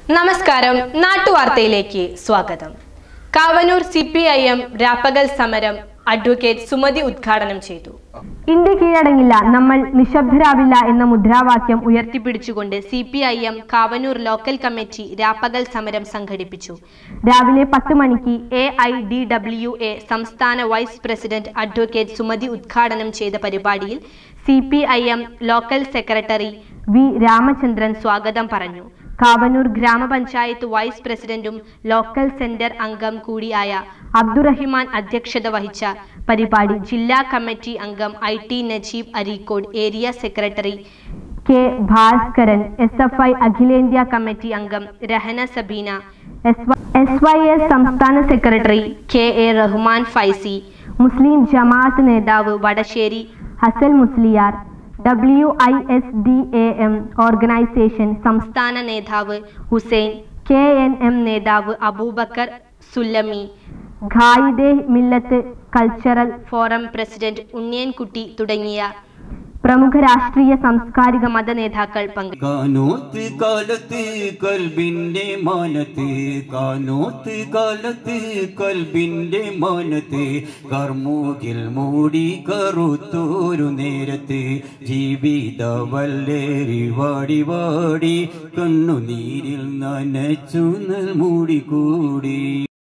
നമസ്കാരം നാട്ടുവാർത്തയിലേക്ക് സ്വാഗതം Kavanur C P I M രാപ്പകൽ സമരം അഡ്വക്കേറ്റ് സുമതി ഉദ്ഘാടനം ചെയ്തു ഇന്ത്യ കീഴടങ്ങില്ല നമ്മൾ നിശബ്ദരാവില്ല എന്ന മുദ്രാവാക്യം ഉയർത്തിപ്പിടിച്ചുകൊണ്ട് C P I M Kavanur local committee രാപ്പകൽ സമരം സംഘടിപ്പിച്ചു രാവിലെ പത്ത് മണിക്ക് A I D W A സംസ്ഥാന വൈസ് പ്രസിഡന്റ് അഡ്വക്കേറ്റ് സുമതി ഉദ്ഘാടനം ചെയ്ത പരിപാടിയിൽ C P I M local secretary V Ramachandran സ്വാഗതം പറഞ്ഞു കാവനൂർ ഗ്രാമപഞ്ചായത്ത് വൈസ് പ്രസിഡന്റും ലോക്കൽ സെന്റർ അംഗം കൂടിയായ അബ്ദുറഹിമാൻ അധ്യക്ഷത വഹിച്ച പരിപാടി ജില്ലാ കമ്മിറ്റി അംഗം I T Najeeb Areekode area secretary K Bhaskaran S F I അഖിലേന്ത്യാ കമ്മിറ്റി അംഗം Rahana Sabeena S Y S സംസ്ഥാന secretary K A Rahman Faizy Muslim Jamaat നേതാവ് നേതാവ് Vadassery Hasal Musliyar W I S D A M organisation സംസ്ഥാന നേതാവ് ഹുസൈൻ കെ എൻ എം നേതാവ് Abubakar Sullami Quaide Millath cultural forum president Unniyankutty തുടങ്ങിയ പ്രമുഖ രാഷ്ട്രീയ സാംസ്കാരിക മത നേതാക്കൾ പങ്കെടുത്തു കാനോത്ത് കാലത്ത് കൽബിന്റെ മാനത്ത് കാനോത്ത് കാലത്ത് കൽബിന്റെ മാനത്ത് കർമൂകിൽ മൂടി കറുത്തോരു നേരത്ത് ജീവിത വല്ലേരി വാടി വാടി കണ്ണുനീരിൽ നനച്ചു മൂടിക്കൂടി